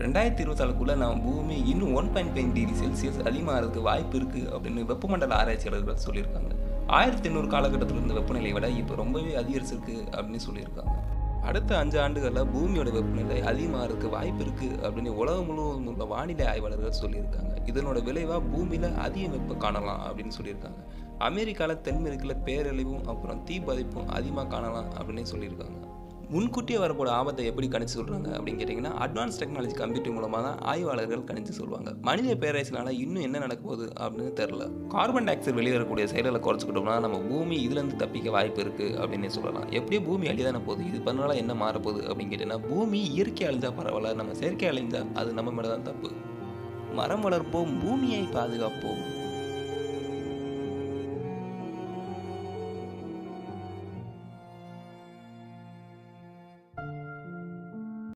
ரெண்டாயிரத்தி இருபத்தாலுக்குள்ளே நம்ம பூமி இன்னும் one point five degree Celsius அதிகமாகிறதுக்கு வாய்ப்பு இருக்குது அப்படின்னு வெப்பமண்டல ஆராய்ச்சியாளர்கள் சொல்லியிருக்காங்க ஆயிரத்தி எண்ணூறு காலகட்டத்தில் இருந்த வெப்பநிலையை விட இப்போ ரொம்பவே அதிகரிச்சிருக்கு அப்படின்னு சொல்லியிருக்காங்க அடுத்த அஞ்சு ஆண்டுகளில் பூமியோட வெப்பநிலை அதிகமாகிறதுக்கு வாய்ப்பு இருக்குது அப்படின்னு உலகம் முழுவதும் உள்ள வானிலை ஆய்வாளர்கள் சொல்லியிருக்காங்க இதனோட விளைவாக பூமியில் அதிக வெப்பம் காணலாம் அப்படின்னு சொல்லியிருக்காங்க அமெரிக்காவில் தென்மேற்கில் பேரழிவும் அப்புறம் தீ பாதிப்பும் அதிகமாக காணலாம் அப்படின்னு சொல்லியிருக்காங்க முன்கூட்டியே வரப்போட ஆபத்தை எப்படி கணிச்சு சொல்கிறாங்க அப்படின்னு கேட்டிங்கன்னா அட்வான்ஸ் டெக்னாலஜி கம்ப்யூட்டர் மூலமாக தான் ஆய்வாளர்கள் கணிச்சு சொல்லுவாங்க மனித பேரரசினால இன்னும் என்ன நடக்க போகுது அப்படின்னு தெரில கார்பன் டை ஆக்சைடு வெளியேறக்கூடிய செயல்களை குறைச்சிக்கிட்டோம்னா நம்ம பூமி இதுலேருந்து தப்பிக்க வாய்ப்பு இருக்குது அப்படின்னு சொல்லலாம் எப்படியே பூமி அழிதானே போகுது இது பண்ணால என்ன மாறப்போகுது அப்படின்னு கேட்டிங்கன்னா பூமி இயற்கை அழிஞ்சா பரவாயில்ல நம்ம செயற்கை அழிஞ்சா அது நம்ம மேலே தான் தப்பு மரம் வளர்ப்போம் பூமியை பாதுகாப்போம்